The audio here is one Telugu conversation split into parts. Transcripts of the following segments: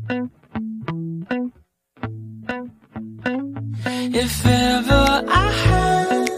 If ever I had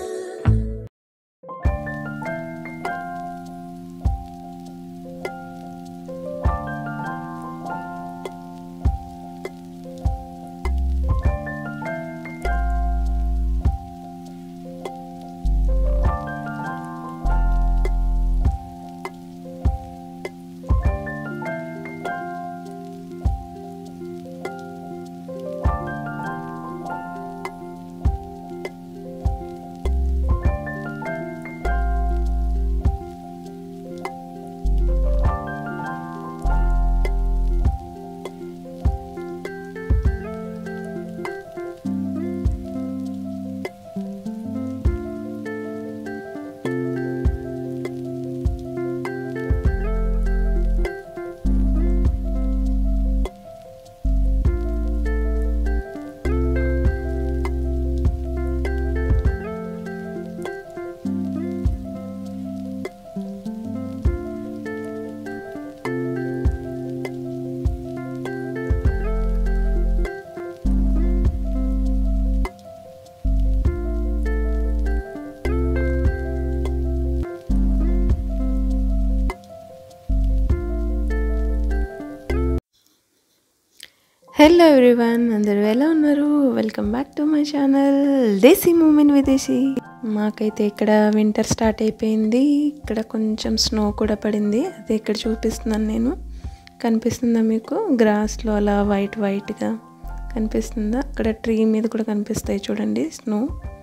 hello everyone అందరూ ఎలా ఉన్నారు welcome back to my channel Desi moment Videshi మాకైతే ఇక్కడ వింటర్ స్టార్ట్ అయిపోయింది ఇక్కడ కొంచెం స్నో కూడా పడింది అది ఇక్కడ చూపిస్తున్నాను నేను కనిపిస్తుందా మీకు గ్రాస్లో అలా వైట్ వైట్గా కనిపిస్తుందా అక్కడ ట్రీ మీద కూడా కనిపిస్తాయి చూడండి స్నో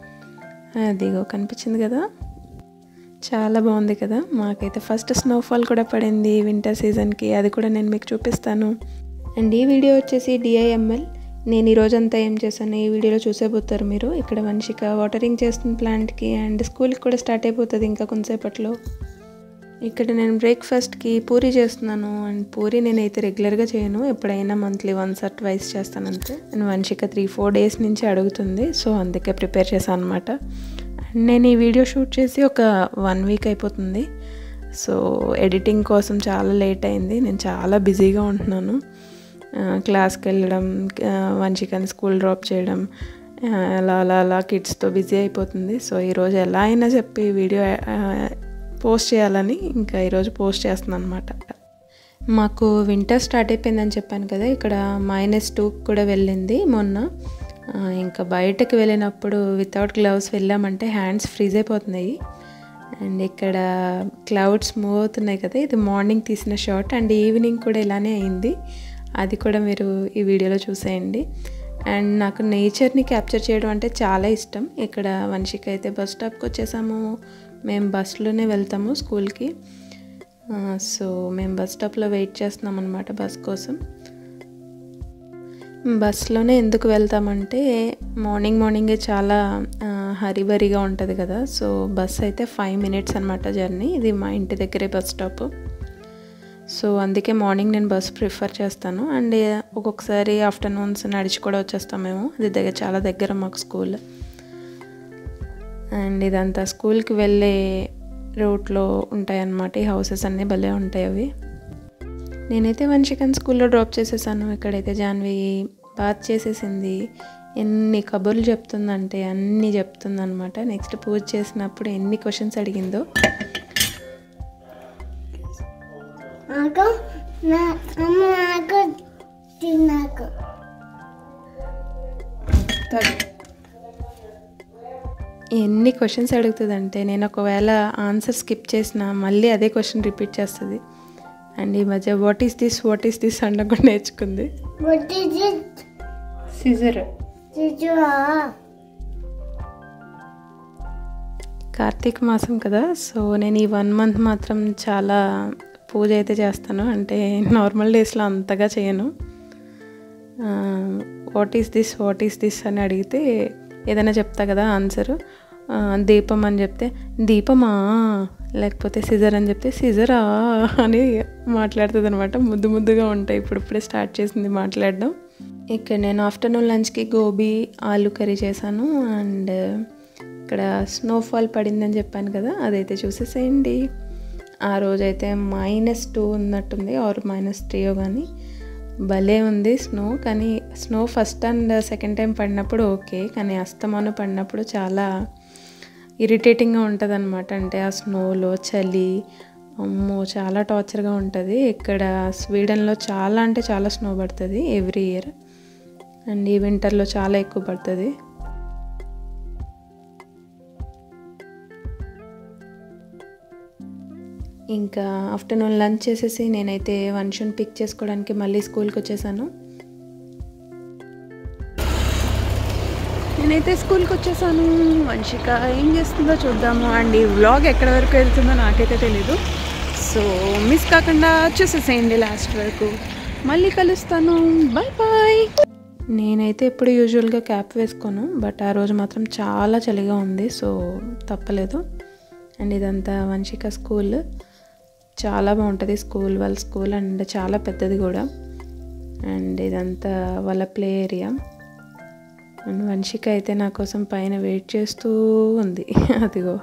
అదిగో కనిపించింది కదా చాలా బాగుంది కదా మాకైతే ఫస్ట్ స్నోఫాల్ కూడా పడింది వింటర్ సీజన్కి అది కూడా నేను మీకు చూపిస్తాను అండ్ ఈ వీడియో వచ్చేసి డిఐఎంఎల్ నేను ఈ రోజంతా ఏం చేశాను ఈ వీడియోలో చూసేపోతారు మీరు ఇక్కడ మనిషిక వాటరింగ్ చేస్తుంది ప్లాంట్కి అండ్ స్కూల్కి కూడా స్టార్ట్ అయిపోతుంది ఇంకా కొంతసేపట్లో ఇక్కడ నేను బ్రేక్ఫాస్ట్కి పూరి చేస్తున్నాను అండ్ పూరి నేనైతే రెగ్యులర్గా చేయను ఎప్పుడైనా మంత్లీ వన్స్ ఆర్ ట్వైస్ చేస్తాను అంతే and Vanshika three four days నుంచి అడుగుతుంది సో అందుకే ప్రిపేర్ చేశాను అనమాట అండ్ నేను ఈ వీడియో షూట్ చేసి ఒక వన్ వీక్ అయిపోతుంది సో ఎడిటింగ్ కోసం చాలా లేట్ అయింది నేను చాలా బిజీగా ఉంటున్నాను క్లాస్కి వెళ్ళడం వంశికని స్కూల్ డ్రాప్ చేయడం అలా అలా అలా కిడ్స్తో బిజీ అయిపోతుంది సో ఈరోజు ఎలా అయినా చెప్పి వీడియో పోస్ట్ చేయాలని ఇంకా ఈరోజు పోస్ట్ చేస్తున్నాను అనమాట మాకు వింటర్ స్టార్ట్ అయిపోయిందని చెప్పాను కదా ఇక్కడ మైనస్ టూ కూడా వెళ్ళింది మొన్న ఇంకా బయటకు వెళ్ళినప్పుడు వితౌట్ గ్లవ్స్ వెళ్ళామంటే హ్యాండ్స్ ఫ్రీజ్ అయిపోతున్నాయి అండ్ ఇక్కడ క్లౌడ్స్ మూవ్ అవుతున్నాయి కదా ఇది మార్నింగ్ తీసిన షాట్ అండ్ ఈవినింగ్ కూడా ఇలానే అయింది అది కూడా మీరు ఈ వీడియోలో చూసేయండి అండ్ నాకు నేచర్ని క్యాప్చర్ చేయడం అంటే చాలా ఇష్టం ఇక్కడ వంశిక అయితే బస్ స్టాప్కి వచ్చేసాము మేము బస్లోనే వెళ్తాము స్కూల్కి సో మేము బస్ స్టాప్లో వెయిట్ చేస్తున్నాం అనమాట బస్ కోసం బస్లోనే ఎందుకు వెళ్తామంటే మార్నింగ్ మార్నింగే చాలా హరిబరిగా ఉంటుంది కదా సో బస్ అయితే ఫైవ్ మినిట్స్ అనమాట జర్నీ ఇది మా ఇంటి దగ్గరే బస్ స్టాప్ సో అందుకే మార్నింగ్ నేను బస్ ప్రిఫర్ చేస్తాను అండ్ ఒక్కొక్కసారి ఆఫ్టర్నూన్స్ నడిచి కూడా వచ్చేస్తాం మేము అది దగ్గర చాలా దగ్గర మాకు స్కూల్ అండ్ ఇదంతా స్కూల్కి వెళ్ళే రూట్లో ఉంటాయన్నమాట ఈ హౌసెస్ అన్నీ భలే ఉంటాయి అవి నేనైతే వంశికన్ స్కూల్లో డ్రాప్ చేసేసాను ఇక్కడైతే జాన్వి బాత్ చేసేసింది ఎన్ని కబుర్లు చెప్తుందంటే అన్నీ చెప్తుందనమాట నెక్స్ట్ పూజ చేసినప్పుడు ఎన్ని క్వశ్చన్స్ అడిగిందో నాకు నా అమ్మ నాకు తిన్నాకు ఎన్ని క్వశ్చన్స్ అడుగుతుందంటే నేను ఒకవేళ ఆన్సర్ స్కిప్ చేసిన మళ్ళీ అదే క్వశ్చన్ రిపీట్ చేస్తుంది అండ్ ఈ మధ్య what is this what is this అన్న కూడా నేర్చుకుంది What is it? Scissor Chichua. కార్తీక మాసం కదా సో నేను ఈ వన్ మంత్ మాత్రం చాలా పూజ అయితే చేస్తాను అంటే నార్మల్ డేస్లో అంతగా చేయను what is this what is this అని అడిగితే ఏదైనా చెప్తా కదా ఆన్సరు దీపం అని చెప్తే దీపమా లేకపోతే సిజర్ అని చెప్తే సిజరా అని మాట్లాడుతుంది అనమాట ముద్దు ముద్దుగా ఉంటాయి ఇప్పుడు ఇప్పుడే స్టార్ట్ చేసింది మాట్లాడడం ఇక్కడ నేను ఆఫ్టర్నూన్ లంచ్కి గోబీ ఆలు కర్రీ చేశాను అండ్ ఇక్కడ స్నోఫాల్ పడిందని చెప్పాను కదా అదైతే చూసేసేయండి ఆ రోజైతే మైనస్ టూ ఉన్నట్టుంది ఆర్ మైనస్ త్రీయో కానీ భలే ఉంది స్నో కానీ snow first and second time పడినప్పుడు ఓకే కానీ అస్తమాను పడినప్పుడు చాలా ఇరిటేటింగ్గా ఉంటుంది అనమాట అంటే ఆ స్నోలో చలి అమ్మో చాలా టార్చర్గా ఉంటుంది ఇక్కడ స్వీడన్లో చాలా అంటే చాలా స్నో పడుతుంది ఎవ్రీ ఇయర్ అండ్ ఈ వింటర్లో చాలా ఎక్కువ పడుతుంది ఇంకా ఆఫ్టర్నూన్ లంచ్ చేసేసి నేనైతే వంశుని పిక్ చేసుకోవడానికి మళ్ళీ స్కూల్కి వచ్చేసాను నేనైతే స్కూల్కి వచ్చేసాను వంశిక ఏం చేస్తుందో చూద్దాము అండ్ ఈ వ్లాగ్ ఎక్కడి వరకు వెళ్తుందో నాకైతే తెలీదు సో మిస్ కాకుండా చూసేసేయండి లాస్ట్ వరకు మళ్ళీ కలుస్తాను బాయ్ బాయ్ నేనైతే ఎప్పుడు యూజువల్గా క్యాప్ వేసుకోను బట్ ఆ రోజు మాత్రం చాలా చలిగా ఉంది సో తప్పలేదు అండ్ ఇదంతా వంశిక స్కూల్ చాలా బాగుంటుంది స్కూల్ వాళ్ళ స్కూల్ అండ్ చాలా పెద్దది కూడా అండ్ ఇదంతా వాళ్ళ ప్లే ఏరియా అండ్ వంశిక అయితే నా కోసం పైన వెయిట్ చేస్తూ ఉంది అదిగో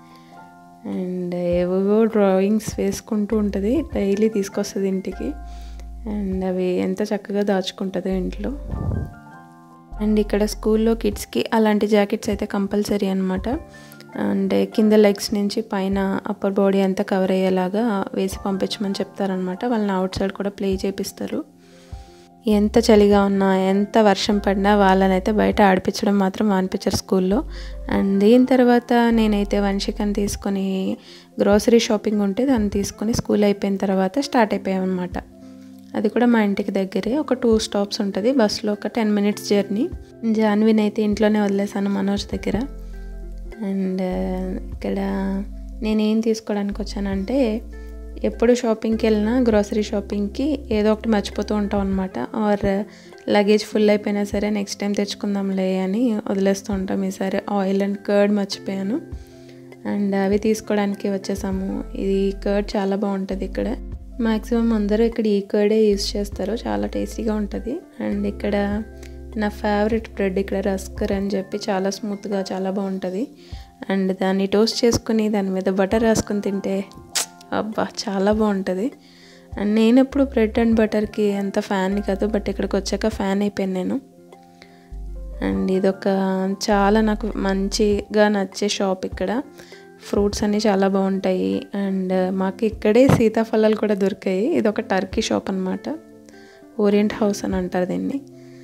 అండ్ ఏవేవో డ్రాయింగ్స్ వేసుకుంటూ ఉంటుంది డైలీ తీసుకొస్తుంది ఇంటికి అండ్ అవి ఎంత చక్కగా దాచుకుంటుందో ఇంట్లో అండ్ ఇక్కడ స్కూల్లో కిడ్స్కి అలాంటి జాకెట్స్ అయితే కంపల్సరీ అనమాట అండ్ కింద లెగ్స్ నుంచి పైన అప్పర్ బాడీ అంతా కవర్ అయ్యేలాగా వేసి పంపించమని చెప్తారనమాట వాళ్ళని అవుట్ సైడ్ కూడా ప్లే చేపిస్తారు ఎంత చలిగా ఉన్నా ఎంత వర్షం పడినా వాళ్ళనైతే బయట ఆడిపించడం మాత్రం మానిపించారు స్కూల్లో అండ్ దీని తర్వాత నేనైతే వంశికని తీసుకొని గ్రోసరీ షాపింగ్ ఉంటే దాన్ని తీసుకొని స్కూల్ అయిపోయిన తర్వాత స్టార్ట్ అయిపోయామన్నమాట అది కూడా మా ఇంటికి దగ్గరే ఒక టూ స్టాప్స్ ఉంటుంది బస్సులో ఒక టెన్ మినిట్స్ జర్నీ జాన్విని అయితే ఇంట్లోనే వదిలేసాను మనోజ్ దగ్గర అండ్ ఇక్కడ నేనేం తీసుకోవడానికి వచ్చానంటే ఎప్పుడు షాపింగ్కి వెళ్ళినా గ్రోసరీ షాపింగ్కి ఏదో ఒకటి మర్చిపోతూ ఉంటాం అనమాట ఆర్ లగేజ్ ఫుల్ అయిపోయినా సరే నెక్స్ట్ టైం తెచ్చుకుందాంలే అని వదిలేస్తూ ఉంటాం ఈసారి ఆయిల్ అండ్ కర్డ్ మర్చిపోయాను అండ్ అవి తీసుకోవడానికి వచ్చేసాము ఇది కర్డ్ చాలా బాగుంటుంది ఇక్కడ మ్యాక్సిమం అందరూ ఇక్కడ ఈ కర్డే యూస్ చేస్తారు చాలా టేస్టీగా ఉంటుంది అండ్ ఇక్కడ నా ఫేవరెట్ బ్రెడ్ ఇక్కడ రస్కర్ అని చెప్పి చాలా స్మూత్గా చాలా బాగుంటుంది అండ్ దాన్ని టోస్ట్ చేసుకుని దాని మీద బటర్ రాసుకొని తింటే అబ్బా చాలా బాగుంటుంది అండ్ నేను ఎప్పుడు బ్రెడ్ అండ్ బటర్కి అంత ఫ్యాన్ కాదు బట్ ఇక్కడికి వచ్చాక ఫ్యాన్ అయిపోయాను నేను అండ్ ఇదొక చాలా నాకు మంచిగా నచ్చే షాప్ ఇక్కడ ఫ్రూట్స్ అన్నీ చాలా బాగుంటాయి అండ్ మాకు ఇక్కడే సీతాఫలాలు కూడా దొరికాయి ఇది ఒక టర్కీ షాప్ అనమాట ఓరియంట్ హౌస్ అని అంటారు దీన్ని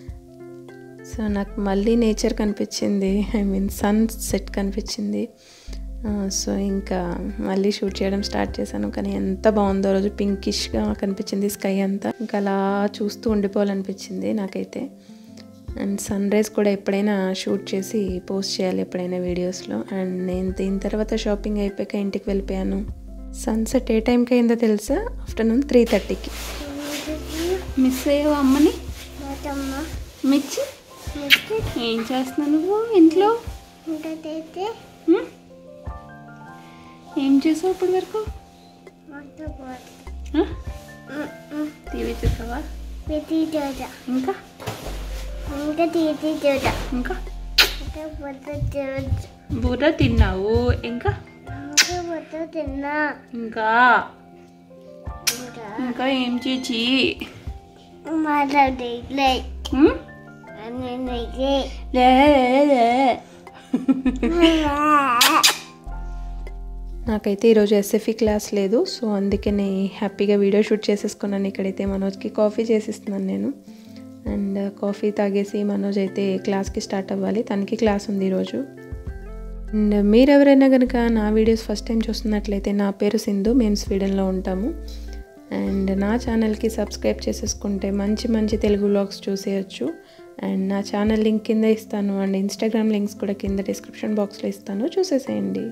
సో నాకు మళ్ళీ నేచర్ కనిపించింది ఐ మీన్ సన్ సెట్ కనిపించింది సో ఇంకా మళ్ళీ షూట్ చేయడం స్టార్ట్ చేశాను కానీ ఎంత బాగుందో రోజు పింకిష్గా కనిపించింది స్కై అంతా ఇంకా అలా చూస్తూ ఉండిపోవాలనిపించింది నాకైతే అండ్ సన్ రైజ్ కూడా ఎప్పుడైనా షూట్ చేసి పోస్ట్ చేయాలి ఎప్పుడైనా వీడియోస్లో అండ్ నేను దీని తర్వాత షాపింగ్ అయిపోయాక ఇంటికి వెళ్ళిపోయాను సన్సెట్ ఏ టైంకి అయిందో తెలుసా ఆఫ్టర్నూన్ త్రీ థర్టీకి మిస్ అయ్యావు అమ్మని మాతమ్మ మిర్చి ముట్టి ఏం చేస్తున్నావు నువ్వు ఇంట్లో ఇంకైతే హ్మ్? ఏం చేసావు ఇప్పటి వరకు మొత్తం పోదు టీవీ చూసావా ప్రతి చోట ఇంకా ఇంకా తీసి చోట ఇంకా ఇంకా పొద్దు చోట బుర్ర తిన్నావు ఇంకా ఇంకా పొద్దు తిన్నా ఇంకా ఇంకా ఇంకా ఏం చేచి మాట్లాడే హ్మ్? నేను లే లే. నాకైతే ఈరోజు ఎస్ఎఫ్ఈ క్లాస్ లేదు సో అందుకని హ్యాపీగా వీడియో షూట్ చేసేసుకున్నాను ఇక్కడైతే మనోజ్కి కాఫీ చేసిస్తున్నాను నేను అండ్ కాఫీ తాగేసి మనోజ్ అయితే క్లాస్కి స్టార్ట్ అవ్వాలి తనకి క్లాస్ ఉంది ఈరోజు అండ్ మీరు ఎవరైనా కనుక నా వీడియోస్ ఫస్ట్ టైం చూస్తున్నట్లయితే నా పేరు సింధు మేము స్వీడన్లో ఉంటాము అండ్ నా ఛానల్కి సబ్స్క్రైబ్ చేసేసుకుంటే మంచి మంచి తెలుగు వ్లాగ్స్ చూసేయచ్చు అండ్ నా ఛానల్ లింక్ కింద ఇస్తాను అండ్ ఇన్స్టాగ్రామ్ లింక్స్ కూడా కింద డిస్క్రిప్షన్ బాక్స్లో ఇస్తాను చూసేసేయండి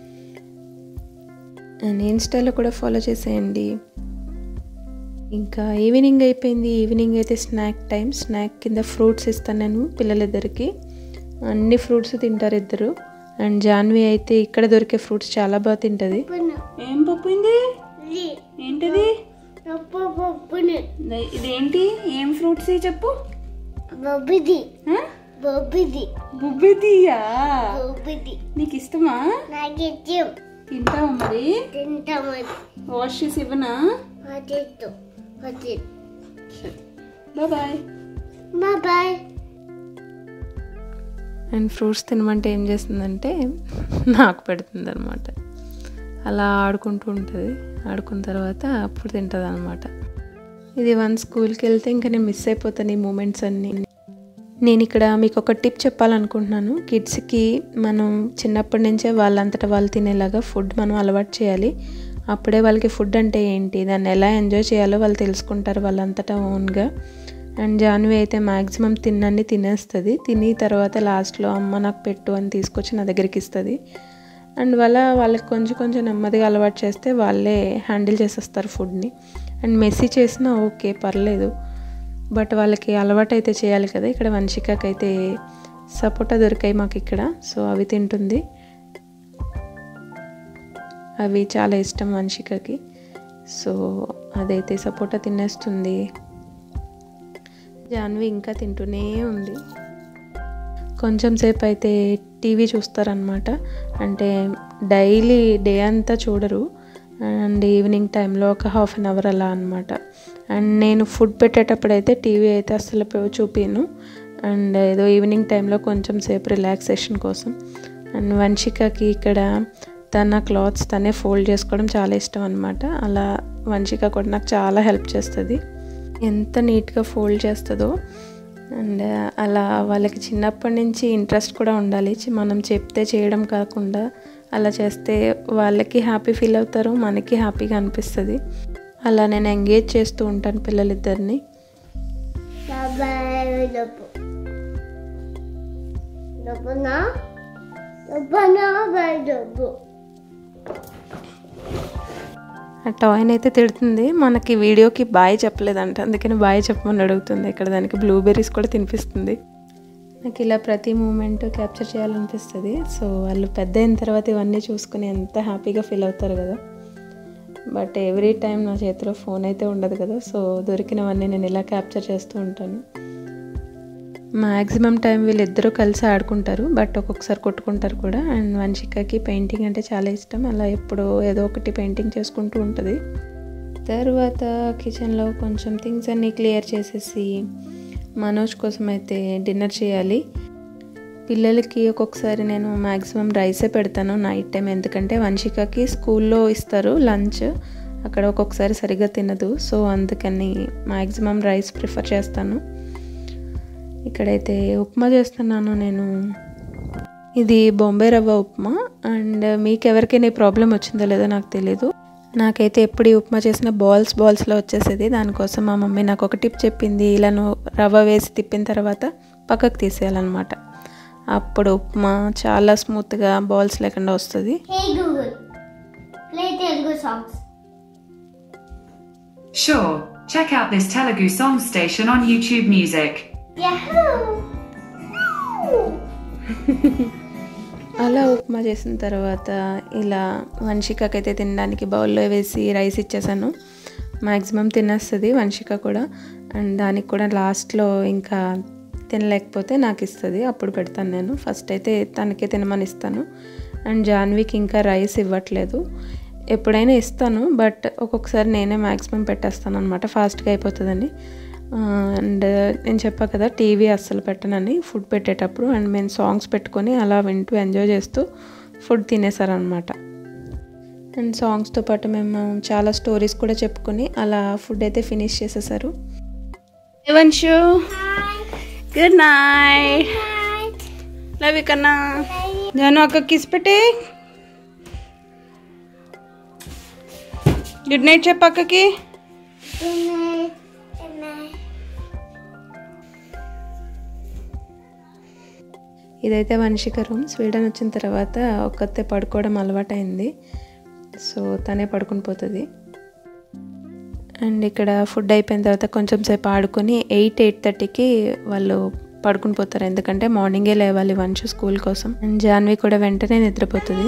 అండ్ ఇన్స్టాలో కూడా ఫాలో చేసేయండి ఇంకా ఈవినింగ్ అయిపోయింది ఈవినింగ్ అయితే స్నాక్ టైం స్నాక్ కింద ఫ్రూట్స్ ఇస్తాను నేను పిల్లలిద్దరికి అన్ని ఫ్రూట్స్ తింటారు ఇద్దరు అండ్ జాన్వి అయితే ఇక్కడ దొరికే ఫ్రూట్స్ చాలా బాగా తింటుంది ఏం పప్పుంది ఏంటిది పప్పు పప్పుని ఇదేంటి ఏం ఫ్రూట్స్ చెప్పు బొబ్బిది బొబ్బిది బుబ్బిదియా బొబ్బిది నీకు ఇష్టమా నాకు ఇష్టం తింటావా మరి తింటాము వాష్ చేసి ఇవ్వనా అదిత్తు అది bye bye bye and fruits తినమంటే ఏం చేస్తుందంటే నాకు పెడుతుంది అనమాట అలా ఆడుకుంటూ ఉంటుంది ఆడుకున్న తర్వాత అప్పుడు తింటుంది అనమాట ఇది వన్ స్కూల్కి వెళ్తే ఇంకా నేను మిస్ అయిపోతాను ఈ మూమెంట్స్ అన్నీ నేను ఇక్కడ మీకు ఒక టిప్ చెప్పాలనుకుంటున్నాను కిడ్స్కి మనం చిన్నప్పటి నుంచే వాళ్ళంతటా వాళ్ళు తినేలాగా ఫుడ్ మనం అలవాటు చేయాలి అప్పుడే వాళ్ళకి ఫుడ్ అంటే ఏంటి దాన్ని ఎలా ఎంజాయ్ చేయాలో వాళ్ళు తెలుసుకుంటారు వాళ్ళంతటా ఓన్గా అండ్ జాన్వి అయితే మ్యాక్సిమం తిన్నన్ని తినేస్తుంది తిని తర్వాత లాస్ట్లో అమ్మ నాకు పెట్టు అని తీసుకొచ్చి నా దగ్గరికి ఇస్తుంది అండ్ వాళ్ళ వాళ్ళకి కొంచెం కొంచెం నెమ్మదిగా అలవాటు చేస్తే వాళ్ళే హ్యాండిల్ చేసేస్తారు ఫుడ్ని అండ్ మెస్సీ చేసినా ఓకే పర్లేదు బట్ వాళ్ళకి అలవాటు అయితే చేయాలి కదా ఇక్కడ వంశికకి అయితే సపోటా దొరికాయి మాకు ఇక్కడ సో అవి తింటుంది అవి చాలా ఇష్టం వంశికకి సో అదైతే సపోటా తినేస్తుంది జాన్వి ఇంకా తింటూనే ఉంది కొంచెం సేపు అయితే టీవీ చూస్తారనమాట అంటే డైలీ డే అంతా చూడరు అండ్ ఈవినింగ్ టైంలో ఒక హాఫ్ అన్ అవర్ అలా అనమాట అండ్ నేను ఫుడ్ పెట్టేటప్పుడు అయితే టీవీ అయితే అసలు చూపిను అండ్ ఏదో ఈవినింగ్ టైంలో కొంచెం సేపు రిలాక్సేషన్ కోసం అండ్ వంశికకి ఇక్కడ తన క్లాత్స్ తనే ఫోల్డ్ చేసుకోవడం చాలా ఇష్టం అనమాట అలా వంశిక కూడా నాకు చాలా హెల్ప్ చేస్తుంది ఎంత నీట్గా ఫోల్డ్ చేస్తుందో అండ్ అలా వాళ్ళకి చిన్నప్పటి నుంచి ఇంట్రెస్ట్ కూడా ఉండాలి చి- మనం చెప్తే చేయడం కాకుండా అలా చేస్తే వాళ్ళకి హ్యాపీ ఫీల్ అవుతారు మనకి హ్యాపీగా అనిపిస్తుంది అలా నేను ఎంగేజ్ చేస్తూ ఉంటాను పిల్లలిద్దరిని బాయ్ డబ్బు డబ్బునా డబ్బునా బాయ్ డబ్బు ఆ టాయ్ని అయితే తిడుతుంది మనకి వీడియోకి బాయ్ చెప్పలేదంట అందుకని బాయ్ చెప్పమని అడుగుతుంది ఇక్కడ దానికి బ్లూబెర్రీస్ కూడా తినిపిస్తుంది నాకు ఇలా ప్రతి మూమెంట్ క్యాప్చర్ చేయాలనిపిస్తుంది సో వాళ్ళు పెద్ద అయిన తర్వాత ఇవన్నీ చూసుకుని ఎంత హ్యాపీగా ఫీల్ అవుతారు కదా బట్ ఎవ్రీ టైం నా చేతిలో ఫోన్ అయితే ఉండదు కదా సో దొరికినవన్నీ నేను ఇలా క్యాప్చర్ చేస్తూ ఉంటాను మ్యాక్సిమం టైం వీళ్ళిద్దరూ కలిసి ఆడుకుంటారు బట్ ఒక్కొక్కసారి కొట్టుకుంటారు కూడా అండ్ వంశికకి పెయింటింగ్ అంటే చాలా ఇష్టం అలా ఎప్పుడో ఏదో ఒకటి పెయింటింగ్ చేసుకుంటూ ఉంటుంది తర్వాత కిచెన్లో కొంచెం థింగ్స్ అన్నీ క్లియర్ చేసేసి మనోజ్ కోసం అయితే డిన్నర్ చేయాలి పిల్లలకి ఒక్కొక్కసారి నేను మ్యాక్సిమం రైసే పెడతాను నైట్ టైం ఎందుకంటే వంశికకి స్కూల్లో ఇస్తారు లంచ్ అక్కడ ఒక్కొక్కసారి సరిగ్గా తినదు సో అందుకని మ్యాక్సిమం రైస్ ప్రిఫర్ చేస్తాను ఇక్కడైతే ఉప్మా చేస్తున్నాను నేను ఇది బొంబే రవ్వ ఉప్మా అండ్ మీకు ఎవరికైనా ఈ ప్రాబ్లం వచ్చిందో లేదో నాకు తెలీదు నాకైతే ఎప్పుడు ఈ ఉప్మా చేసిన బాల్స్ బాల్స్లో వచ్చేసేది దానికోసం మా మమ్మీ నాకు ఒక టిప్ చెప్పింది ఇలా నువ్వు రవ్వ వేసి తిప్పిన తర్వాత పక్కకు తీసేయాలన్నమాట అప్పుడు ఉప్మా చాలా స్మూత్గా బాల్స్ లేకుండా వస్తుంది hey Google play Telugu songs Sure, check out this Telugu song station on YouTube Music. Yahoo అలా ఉప్మా చేసిన తర్వాత ఇలా వంశికకైతే తినడానికి బౌల్లో వేసి రైస్ ఇచ్చేసాను మ్యాక్సిమం తినేస్తుంది వంశిక కూడా అండ్ దానికి కూడా లాస్ట్లో ఇంకా తినలేకపోతే నాకు ఇస్తుంది అప్పుడు పెడతాను నేను ఫస్ట్ అయితే తనకే తినమని ఇస్తాను అండ్ జాన్వికి ఇంకా రైస్ ఇవ్వట్లేదు ఎప్పుడైనా ఇస్తాను బట్ ఒక్కొక్కసారి నేనే మ్యాక్సిమం పెట్టేస్తాను అనమాట ఫాస్ట్గా అయిపోతుందని అండ్ నేను చెప్పా కదా టీవీ అస్సలు పెట్టనని ఫుడ్ పెట్టేటప్పుడు అండ్ మేము సాంగ్స్ పెట్టుకొని అలా వింటూ ఎంజాయ్ చేస్తూ ఫుడ్ తినేసారనమాట అండ్ సాంగ్స్తో పాటు మేము చాలా స్టోరీస్ కూడా చెప్పుకొని అలా ఫుడ్ అయితే ఫినిష్ చేసేసారు వంశు గుడ్ నైట్ లవ్ కన్నా జాను అక్క కిస్ పెట్టే గుడ్ నైట్ చెప్పు అక్కకి ఇదైతే వంశిక రూమ్ స్వీడన్ వచ్చిన తర్వాత ఒక్కతే పడుకోవడం అలవాటైంది సో తనే పడుకుని పోతుంది అండ్ ఇక్కడ ఫుడ్ అయిపోయిన తర్వాత కొంచెం సేపు ఆడుకొని ఎయిట్ ఎయిట్ థర్టీకి వాళ్ళు పడుకుని పోతారు ఎందుకంటే మార్నింగే లేవాలి వంశు స్కూల్ కోసం అండ్ జాన్వి కూడా వెంటనే నిద్రపోతుంది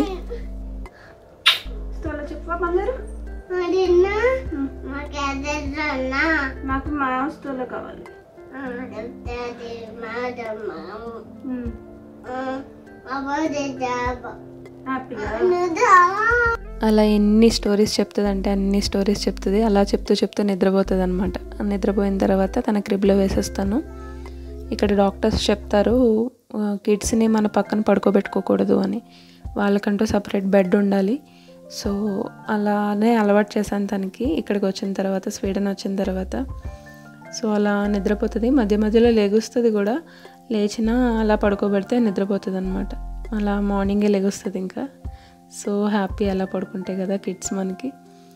మరిన్నా మాకు ఎదురన్నా నాకు మా వస్తువులు కావాలి డాడీ మేడం అవ్వదు జాబ్ అలా ఎన్ని స్టోరీస్ చెప్తుంది అంటే అన్ని స్టోరీస్ చెప్తుంది అలా చెప్తూ చెప్తూ నిద్రపోతుంది అనమాట నిద్రపోయిన తర్వాత తన క్రిబ్లో వేసేస్తాను ఇక్కడ డాక్టర్స్ చెప్తారు కిడ్స్ని మన పక్కన పడుకోబెట్టుకోకూడదు అని వాళ్ళకంటూ సపరేట్ బెడ్ ఉండాలి సో అలానే అలవాటు చేశాను తనకి ఇక్కడికి వచ్చిన తర్వాత స్వీడన్ వచ్చిన తర్వాత సో అలా నిద్రపోతుంది మధ్య మధ్యలో లెగుస్తుంది కూడా లేచినా అలా పడుకోబెడితే నిద్రపోతుంది అనమాట అలా మార్నింగే లెగుస్తుంది ఇంకా సో హ్యాపీ అలా పడుకుంటే కదా కిడ్స్ మనకి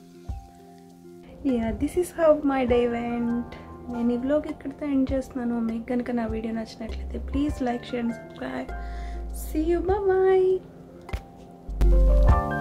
yeah this is how my day went నేను ఈ వ్లాగ్ ఇక్కడితో ఎండ్ చేస్తున్నాను మీకు కనుక నా వీడియో నచ్చినట్లయితే please like share and subscribe see you bye